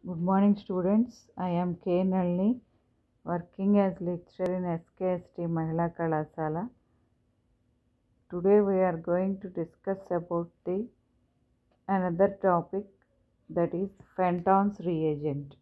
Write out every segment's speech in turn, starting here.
Good morning, students. I am K. Nalini, working as lecturer in SKST Mahila Kalasala. Today we are going to discuss about the another topic that is Fenton's reagent.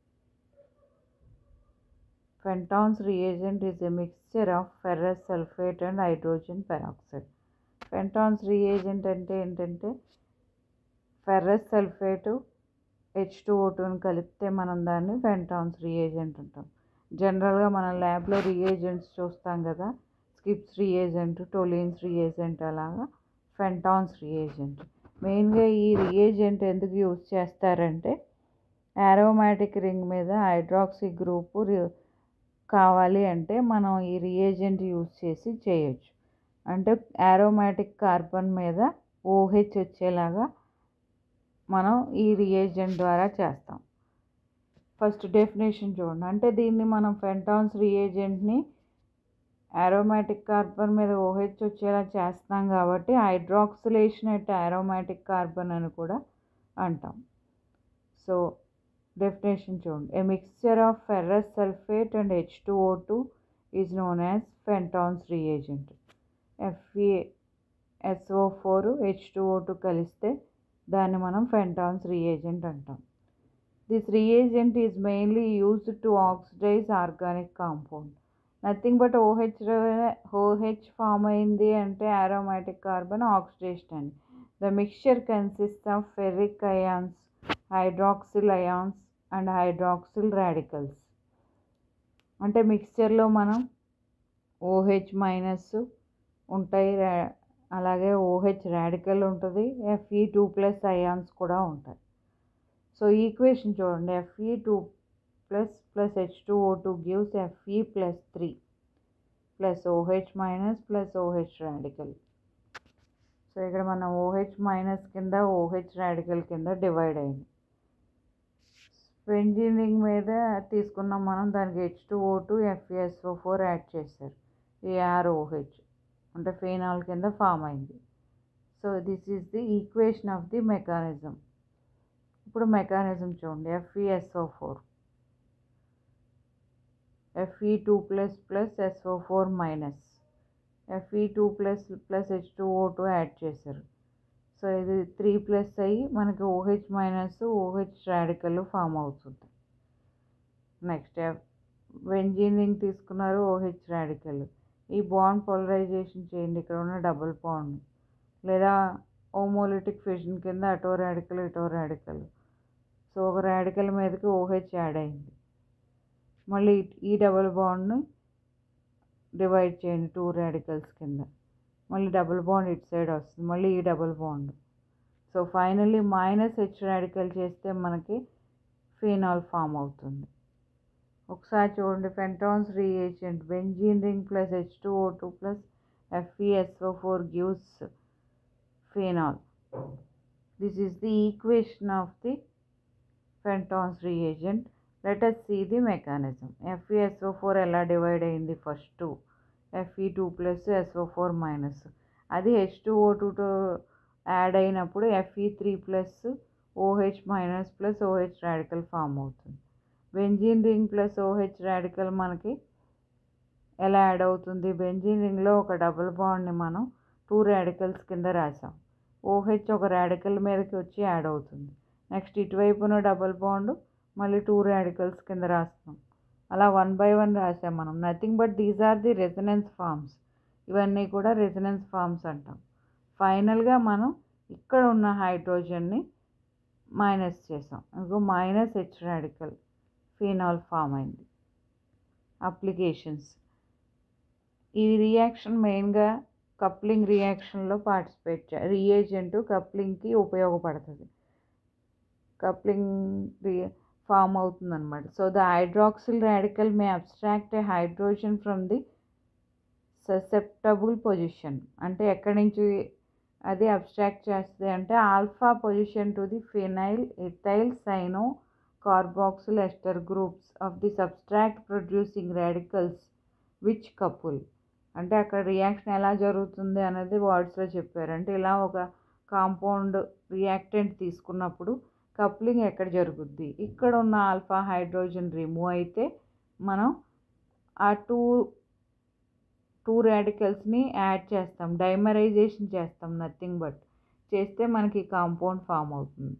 Fenton's reagent is a mixture of ferrous sulfate and hydrogen peroxide. Fenton's reagent అంటే ఏంటంటే ferrous sulphate H two O టూని కలిపితే మనం దాన్ని Fenton's reagent అంటాం జనరల్గా మనం ల్యాబ్లో రియేజెంట్స్ చూస్తాం కదా స్కిప్స్ రియేజెంట్ టోలిన్స్ రియేజెంట్ అలాగా ఫెంటాన్స్ రియేజెంట్ మెయిన్గా ఈ రియేజెంట్ ఎందుకు యూజ్ చేస్తారంటే ఆరోమాటిక్ రింగ్ మీద హైడ్రాక్సీ గ్రూపు కావాలి అంటే మనం ఈ రియేజెంట్ యూజ్ చేసి చేయొచ్చు అంటే ఆరోమాటిక్ కార్బన్ మీద ఓహెచ్ వచ్చేలాగా మనం ఈ రియేజెంట్ ద్వారా చేస్తాం ఫస్ట్ డెఫినేషన్ చూడండి అంటే దీన్ని మనం ఫెంటాన్స్ రియేజెంట్ని ఆరోమాటిక్ కార్బన్ మీద ఓహెచ్ వచ్చేలా చేస్తాం కాబట్టి హైడ్రాక్సిలేషన్ ఎట్ ఆరోమాటిక్ కార్బన్ అని కూడా అంటాం సో డెఫినేషన్ చూడండి a mixture of ferrous sulphate and H two O two is known as Fenton's reagent F E S O four H two O two కలిస్తే దాన్ని మనం ఫెంటాన్స్ రియేజెంట్ అంటాం this reagent is mainly used to oxidise organic compound nothing but O H O H form అయింది అంటే aromatic carbon oxidation అని the mixture consist of ferric ions hydroxyl ions and hydroxyl radicals అంటే మిక్స్చర్లో మనం ఓహెచ్ మైనస్ ఉంటాయి అలాగే OH radical ఉంటుంది F E two plus ions కూడా ఉంటాయి సో ఈక్వేషన్ చూడండి F E two plus plus H two O two gives F E plus three plus O H minus plus O H radical so ఇక్కడ మనం ఓహెచ్ మైనస్ కింద O H radical కింద divide అయింది benzene మీద తీసుకున్నాం మనం దానికి H two O two F E S O four add చేశారు ఏఆర్ఓహెచ్ అంటే ఫెనాల్ కింద ఫామ్ అయింది so this is the equation of the mechanism ఇప్పుడు మెకానిజం చూడండి F E S O four F E two plus plus S O four minus F E two plus plus H two O two add చేశారు so ఇది three plus అయ్యి మనకి O H minus O H radical form అవుతుంది next వెంజీనింగ్ తీసుకున్నారు O H radical ఈ బాండ్ పోలరైజేషన్ చేయండి ఇక్కడ ఉన్న డబుల్ బాండ్ లేదా ఓమోలిటిక్ ఫిషన్ కింద అటో రాడికల్ ఇటో రాడికల్ సో ఒక రాడికల్ మీదకి ఓహెచ్ యాడ్ అయింది మళ్ళీ ఈ డబుల్ బాండ్ని డివైడ్ చేయండి టూ రాడికల్స్ కింద మళ్ళీ డబుల్ బాండ్ ఇటు సైడ్ వస్తుంది మళ్ళీ ఈ double bond so finally minus H radical చేస్తే మనకి ఫీనాల్ ఫామ్ అవుతుంది ఒకసారి చూడండి Fenton's reagent benzene ring plus H two O two plus F E S O four gives phenol this is the equation of the Fenton's reagent let us see the mechanism F E S O four ఎలా divide అయింది first two F E two plus S O four minus అది H two O టూతో add అయినప్పుడు F E three plus O H minus plus O H radical form అవుతుంది benzene ring plus O H radical మనకి ఎలా add అవుతుంది benzene రింగ్లో ఒక డబుల్ బాండ్ని మనం టూ రాడికల్స్ కింద రాసాం ఓహెచ్ ఒక రాడికల్ మీదకి వచ్చి యాడ్ అవుతుంది నెక్స్ట్ ఇటువైపున డబుల్ బాండ్ మళ్ళీ టూ రాడికల్స్ కింద రాస్తాం అలా వన్ బై వన్ రాసాం మనం nothing but these are the resonance forms ఇవన్నీ కూడా రెసినెన్స్ ఫార్మ్స్ అంటాం ఫైనల్గా మనం ఇక్కడ ఉన్న హైడ్రోజన్ని మైనస్ చేసాం ఇంకో minus H radical phenol form అయింది అప్లికేషన్స్ ఈ రియాక్షన్ మెయిన్గా కప్లింగ్ రియాక్షన్లో పార్టిసిపేట్ చే రియేజెంట్ కప్లింగ్కి ఉపయోగపడుతుంది కప్లింగ్ రియా ఫామ్ అవుతుంది అనమాట so the hydroxyl radical may abstract a hydrogen from the susceptible position అంటే ఎక్కడి నుంచి అది అబ్స్ట్రాక్ట్ చేస్తుంది అంటే alpha position to the phenyl ethyl cyano carboxyl ester groups of the substrate producing radicals which couple అంటే అక్కడ రియాక్షన్ ఎలా జరుగుతుంది అనేది వర్డ్స్లో చెప్పారు అంటే ఇలా ఒక కాంపౌండ్ రియాక్టెంట్ తీసుకున్నప్పుడు కప్లింగ్ ఎక్కడ జరుగుద్ది ఇక్కడ ఉన్న ఆల్ఫా హైడ్రోజన్ రిమూవ్ అయితే మనం ఆ టూ టూ రాడికల్స్ని యాడ్ చేస్తాం డైమరైజేషన్ చేస్తాం నథింగ్ బట్ చేస్తే మనకి కాంపౌండ్ ఫామ్ అవుతుంది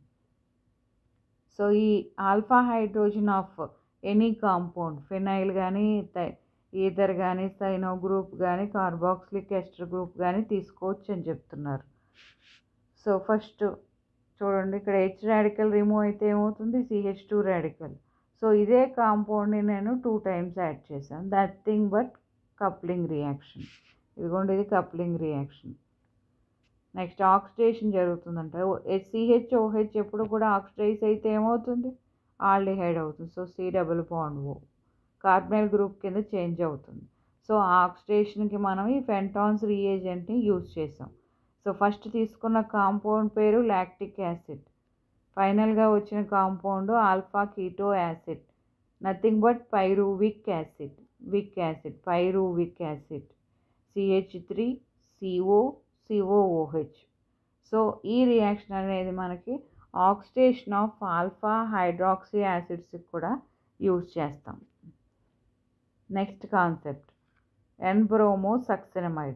సో ఈ alpha hydrogen of any compound phenyl కానీ ఈథర్ కానీ సైనో గ్రూప్ కానీ కార్బాక్సిలిక్ ఎస్టర్ గ్రూప్ కానీ తీసుకోవచ్చు అని చెప్తున్నారు సో ఫస్ట్ చూడండి ఇక్కడ హెచ్ రాడికల్ రిమూవ్ అయితే ఏమవుతుంది సిహెచ్ టూ రాడికల్ సో ఇదే కాంపౌండ్ని నేను టూ టైమ్స్ యాడ్ చేశాను that thing but coupling reaction ఇదిగోండి ఇది కప్లింగ్ రియాక్షన్ నెక్స్ట్ ఆక్సిడేషన్ జరుగుతుందంట సిహెచ్ ఓహెచ్ ఎప్పుడు కూడా ఆక్సిడైజ్ అయితే ఏమవుతుంది ఆల్డిహైడ్ అవుతుంది so C double bond O carbonyl group కింద చేంజ్ అవుతుంది సో ఆక్సిడేషన్కి మనం ఈ ఫెంటాన్స్ రియేజెంట్ని యూజ్ చేసాం సో ఫస్ట్ తీసుకున్న కాంపౌండ్ పేరు లాక్టిక్ యాసిడ్ ఫైనల్గా వచ్చిన compound alpha keto acid nothing but pyruvic acid విక్ acid pyruvic acid C H three CO C O O H so ఈ రియాక్షన్ అనేది మనకి ఆక్సిడేషన్ ఆఫ్ ఆల్ఫా హైడ్రాక్సీ యాసిడ్స్కి కూడా యూజ్ చేస్తాం నెక్స్ట్ కాన్సెప్ట్ ఎన్బ్రోమో సక్సినమైడ్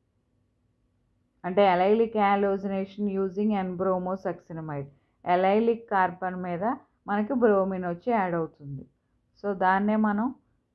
అంటే allylic halogenation using N bromo succinimide allylic carbon మీద మనకి బ్రోమిన్ వచ్చి యాడ్ అవుతుంది సో దాన్నే మనం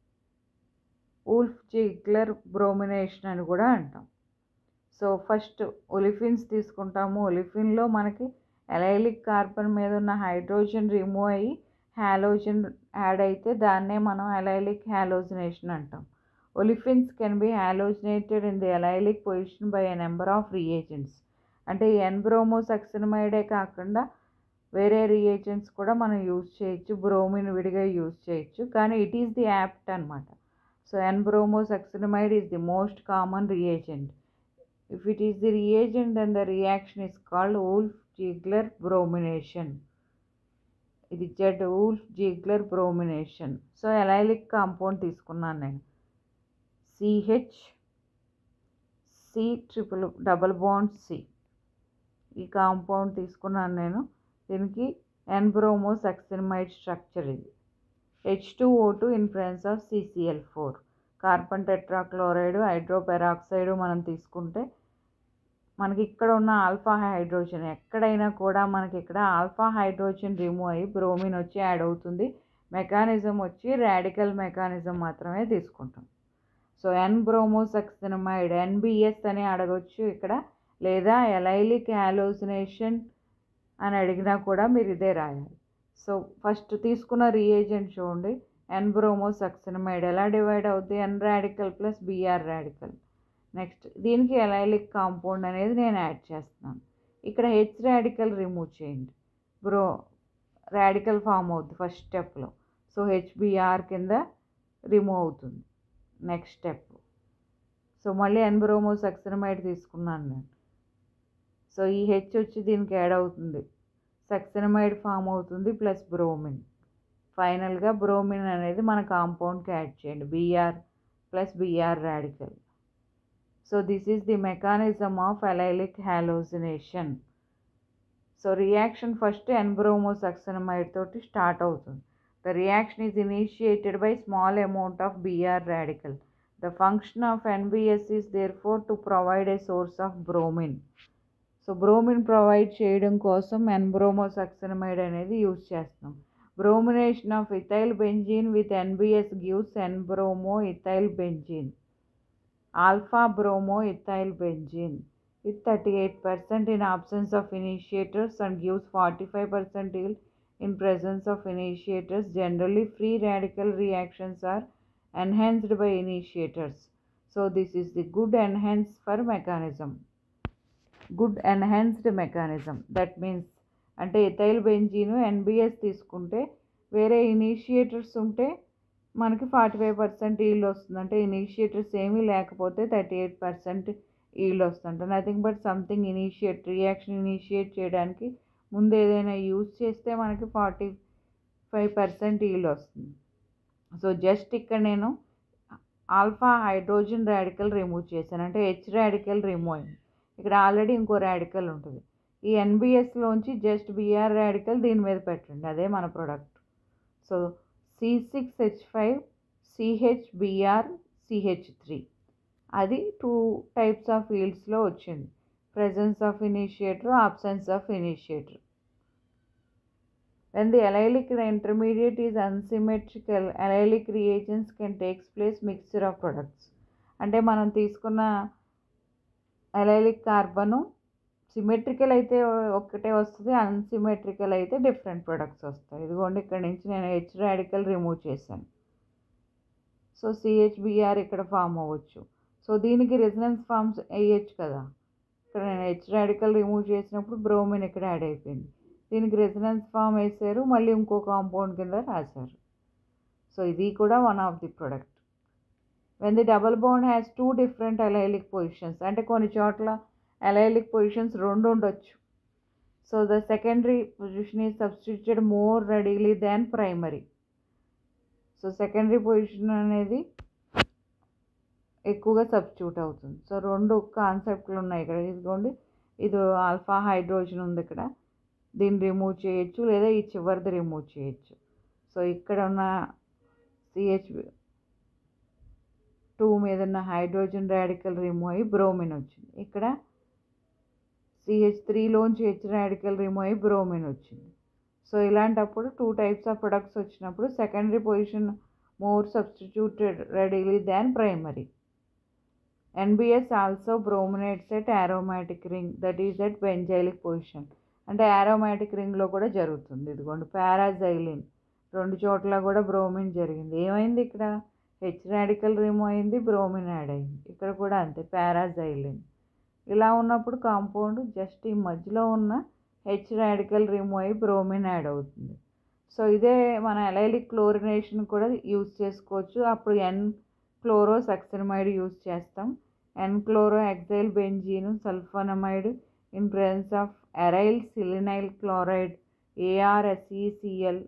ఊల్ఫ్ జిగ్లర్ బ్రోమినేషన్ అని కూడా అంటాం సో ఫస్ట్ ఒలిఫిన్స్ తీసుకుంటాము ఒలిఫిన్లో మనకి ఎలైలిక్ కార్బన్ మీద ఉన్న హైడ్రోజన్ రిమూవ్ అయ్యి హ్యాలోజన్ యాడ్ అయితే దాన్నే మనం ఎలైలిక్ హ్యాలోజినేషన్ అంటాం olefins can be halogenated in the allylic position by a number of reagents అంటే ఎన్బ్రోమో సక్సినమైడే కాకుండా వేరే రియేజెంట్స్ కూడా మనం యూజ్ చేయొచ్చు బ్రోమిన్ విడిగా యూజ్ చేయొచ్చు కానీ ఇట్ ఈస్ ది యాప్ట్ అనమాట so N bromo succinimide is the most common reagent if it is the reagent then the reaction is called Wohl Ziegler bromination ఇది Z Wohl Ziegler bromination so allylic compound తీసుకున్నాను నేను C H C triple double bond C ఈ compound తీసుకున్నాను నేను దీనికి N bromo succinimide structure ఇది H two O two in presence of C C L four carbon tetrachloride hydroperoxide మనం తీసుకుంటే మనకి ఇక్కడ ఉన్న ఆల్ఫా హైడ్రోజన్ ఎక్కడైనా కూడా మనకి ఇక్కడ ఆల్ఫా హైడ్రోజన్ రిమూవ్ అయ్యి బ్రోమిన్ వచ్చి యాడ్ అవుతుంది మెకానిజం వచ్చి రాడికల్ మెకానిజం మాత్రమే తీసుకుంటాం సో ఎన్ బ్రోమోసక్సినమైడ్ ఎన్బిఎస్ అని అడగొచ్చు ఇక్కడ లేదా ఎలైలిక్ యాలోసినేషన్ అని అడిగినా కూడా మీరు ఇదే రాయాలి సో ఫస్ట్ తీసుకున్న రియేజెంట్ చూడండి ఎన్ బ్రోమోసక్సినమైడ్ ఎలా డివైడ్ అవుద్ది N radical plus B R radical next దీనికి ఎలైలిక్ కాంపౌండ్ అనేది నేను యాడ్ చేస్తున్నాను ఇక్కడ హెచ్ రాడికల్ రిమూవ్ చేయండి బ్రో రాడికల్ ఫామ్ అవుతుంది ఫస్ట్ స్టెప్లో సో హెచ్బిఆర్ కింద రిమూవ్ అవుతుంది నెక్స్ట్ స్టెప్ సో మళ్ళీ ఎన్బ్రోమో సక్సినమైడ్ తీసుకున్నాను నేను సో ఈ హెచ్ వచ్చి దీనికి యాడ్ అవుతుంది సక్సినమైడ్ ఫామ్ అవుతుంది ప్లస్ బ్రోమిన్ ఫైనల్గా బ్రోమిన్ అనేది మన కాంపౌండ్కి యాడ్ చేయండి B R plus B R radical so this is the mechanism of allylic halogenation so reaction first N bromo succinimide తోటి స్టార్ట్ అవుతుంది the reaction is initiated by small amount of B R radical the function of N B S is therefore to provide a source of bromine so bromine provide చేయడం కోసం N bromo succinimide అనేది use చేస్తాం bromination of ethyl benzene with N B S gives N bromo ethyl benzene alpha bromo ethyl benzene with 38% in absence of initiators and gives 45% yield in presence of initiators generally free radical reactions are enhanced by initiators so this is the good enhance for mechanism good enhanced mechanism that means అంటే ethyl benzene N B S తీసుకుంటే వేరే initiators ఉంటే మనకి forty five percent yield వస్తుంది అంటే initiators ఏమీ లేకపోతే thirty eight percent yield వస్తుంది nothing but something initiate reaction initiate చేయడానికి ముందు ఏదైనా యూజ్ చేస్తే మనకి ఫార్టీ ఫైవ్ పర్సెంట్ ఈల్డ్ వస్తుంది సో జస్ట్ ఇక్కడ నేను ఆల్ఫా హైడ్రోజన్ రాడికల్ రిమూవ్ చేశాను అంటే హెచ్ రాడికల్ రిమూవ్ అయింది ఇక్కడ ఆల్రెడీ ఇంకో రాడికల్ ఉంటుంది ఈ ఎన్బిఎస్లోంచి జస్ట్ బిఆర్ రాడికల్ దీని మీద పెట్టండి అదే మన product so C six H five C H B R C H three అది టూ టైప్స్ ఆఫ్ ఫీల్డ్స్లో వచ్చింది presence of initiator absence of initiator when the allylic intermediate is unsymmetrical allylic reagents can take place mixture of products అంటే మనం తీసుకున్న అలైలిక్ carbon symmetrical అయితే ఒక్కటే వస్తుంది unsymmetrical అయితే డిఫరెంట్ ప్రొడక్ట్స్ వస్తాయి ఇదిగోండి ఇక్కడ నుంచి నేను హెచ్ రాడికల్ రిమూవ్ చేశాను సో సిహెచ్బిఆర్ ఇక్కడ ఫామ్ అవ్వచ్చు సో దీనికి రెసిడెన్స్ ఫార్మ్స్ వేయచ్చు కదా ఇక్కడ నేను హెచ్ రాడికల్ రిమూవ్ చేసినప్పుడు బ్రోమిన్ ఇక్కడ యాడ్ అయిపోయింది దీనికి రెసిడెన్స్ ఫామ్ వేసారు మళ్ళీ ఇంకో కాంపౌండ్ కింద రాశారు సో ఇది కూడా one of the product when the double bond has two different allylic positions అంటే కొన్ని చోట్ల అలైలిక్ పొజిషన్స్ రెండు ఉండొచ్చు so the secondary position is substituted more readily than primary so secondary position అనేది ఎక్కువగా సబ్స్టిట్యూట్ అవుతుంది సో రెండు కాన్సెప్ట్లు ఉన్నాయి ఇక్కడ ఇదిగోండి ఇది ఆల్ఫా హైడ్రోజన్ ఉంది ఇక్కడ దీన్ని రిమూవ్ చేయొచ్చు లేదా ఈ చివరిది రిమూవ్ చేయొచ్చు సో ఇక్కడ ఉన్న సిహెచ్ టూ మీద ఉన్న హైడ్రోజన్ రాడికల్ రిమూవ్ అయ్యి బ్రోమిన్ వచ్చింది ఇక్కడ సిహెచ్ త్రీలోంచి హెచ్ రాడికల్ రిమూవ్ అయ్యి బ్రోమిన్ వచ్చింది సో ఇలాంటప్పుడు టూ టైప్స్ ఆఫ్ ప్రొడక్ట్స్ వచ్చినప్పుడు secondary position more substituted readily than primary N B S also brominates at aromatic ring that is at benzylic position అంటే aromatic రింగ్లో కూడా జరుగుతుంది ఇదిగోండి పారాజైలిన్ రెండు చోట్ల కూడా బ్రోమిన్ జరిగింది ఏమైంది ఇక్కడ హెచ్ రాడికల్ రిమూవ్ అయింది బ్రోమిన్ యాడ్ అయింది ఇక్కడ కూడా అంతే పారాజైలిన్ ఇలా ఉన్నప్పుడు కాంపౌండ్ జస్ట్ ఈ మధ్యలో ఉన్న హెచ్ రాడికల్ రిమూవ్ అయ్యి బ్రోమిన్ యాడ్ అవుతుంది సో ఇదే మన ఎలైలిక్ క్లోరినేషన్ కూడా యూజ్ చేసుకోవచ్చు అప్పుడు ఎన్ క్లోరో సక్సనమైడ్ యూజ్ చేస్తాం ఎన్ క్లోరో ఎక్సైల్ benzene sulfonamide in presence of aryl selenyl chloride ArSeCl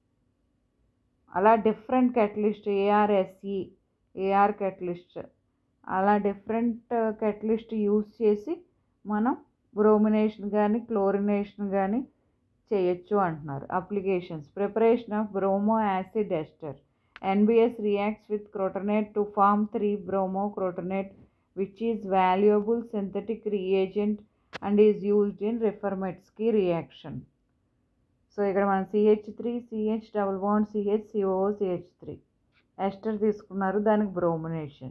అలా different catalyst ArSe Ar catalyst అలా డిఫరెంట్ కెటలిస్ట్ యూజ్ చేసి మనం బ్రోమినేషన్ కానీ క్లోరినేషన్ కానీ చేయొచ్చు అంటున్నారు applications preparation of bromo acid ester NBS reacts with crotonate to form three bromo crotonate which is valuable synthetic reagent and is used in Reformatsky reaction so ఇక్కడ మనం CH three CH double bond CH CO CH three ester తీసుకున్నారు దానికి bromination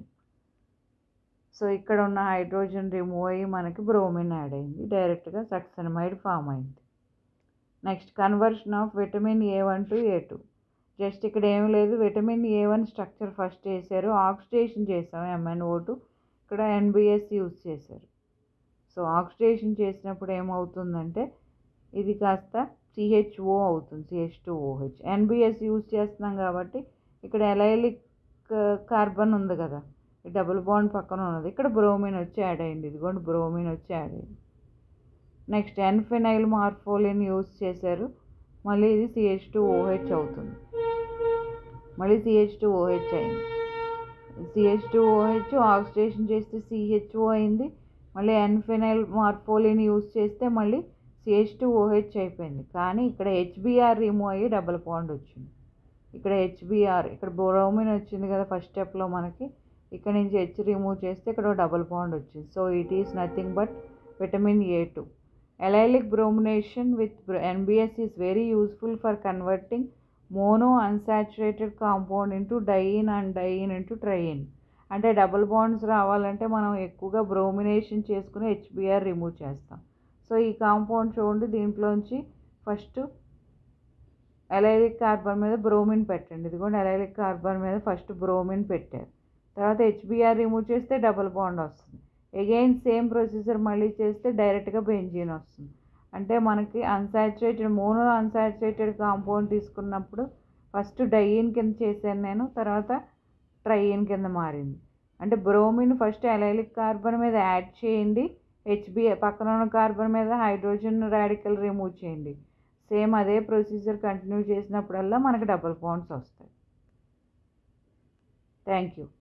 so ఇక్కడ ఉన్న hydrogen remove అయ్యి మనకి bromine add అయింది డైరెక్ట్గా సక్సనమైడ్ ఫామ్ అయింది next conversion of vitamin A one to A two just ఇక్కడ ఏం లేదు vitamin A one structure first చేశారు ఆక్సిడేషన్ చేసాం ఎంఎన్ఓ టూ ఇక్కడ ఎన్బిఎస్ యూజ్ చేశారు సో ఆక్సిడేషన్ చేసినప్పుడు ఏమవుతుందంటే ఇది కాస్త సిహెచ్ఓ అవుతుంది CH two OH NBS use చేస్తున్నాం కాబట్టి ఇక్కడ ఎలైలిక్ కార్బన్ ఉంది కదా ఈ డబుల్ బాండ్ పక్కన ఉన్నది ఇక్కడ బ్రోమిన్ వచ్చి యాడ్ అయింది ఇదిగోండి బ్రోమిన్ వచ్చి యాడ్ అయింది నెక్స్ట్ ఎన్ఫినైల్ మార్ఫోలిన్ యూజ్ చేశారు మళ్ళీ ఇది సిహెచ్ టూ ఓహెచ్ అవుతుంది మళ్ళీ సిహెచ్ టూ ఓహెచ్ అయింది సిహెచ్ టూ ఓహెచ్ ఆక్సిడేషన్ చేస్తే సిహెచ్ఓ అయింది మళ్ళీ ఎన్ఫినైల్ మార్ఫోలిన్ యూజ్ చేస్తే మళ్ళీ సిహెచ్ టూ ఓహెచ్ అయిపోయింది కానీ ఇక్కడ హెచ్బిఆర్ రిమూవ్ అయ్యి డబుల్ బాండ్ వచ్చింది ఇక్కడ హెచ్బిఆర్ ఇక్కడ బ్రోమిన్ వచ్చింది కదా ఫస్ట్ స్టెప్లో మనకి ఇక్కడ నుంచి హెచ్ రిమూవ్ చేస్తే ఇక్కడ డబుల్ బాండ్ వచ్చింది so it is nothing but vitamin A two allylic bromination with NBS is very useful for converting mono unsaturated compound into diene and diene into triene అంటే double bonds రావాలంటే మనం ఎక్కువగా bromination చేసుకుని HBr remove చేస్తాం so ఈ compound చూడండి దీంట్లోంచి first allylic carbon మీద బ్రోమిన్ పెట్టండి ఇదిగోండి ఎలైలిక్ కార్బన్ మీద ఫస్ట్ బ్రోమిన్ పెట్టారు తర్వాత హెచ్బిఆర్ రిమూవ్ చేస్తే డబుల్ బాండ్ వస్తుంది అగైన్ సేమ్ ప్రొసీజర్ మళ్ళీ చేస్తే డైరెక్ట్గా బెంజీన్ వస్తుంది అంటే మనకి అన్సాచురేటెడ్ మోనో అన్సాచురేటెడ్ కాంపౌండ్ తీసుకున్నప్పుడు ఫస్ట్ డైయిన్ కింద చేశాను నేను తర్వాత ట్రైయిన్ కింద మారింది అంటే బ్రోమిన్ ఫస్ట్ ఎలైలిక్ కార్బన్ మీద యాడ్ చేయండి హెచ్బి పక్కన ఉన్న కార్బన్ మీద హైడ్రోజన్ రాడికల్ రిమూవ్ చేయండి సేమ్ అదే ప్రొసీజర్ కంటిన్యూ చేసినప్పుడల్లా మనకి డబుల్ బాండ్స్ వస్తాయి థ్యాంక్ యూ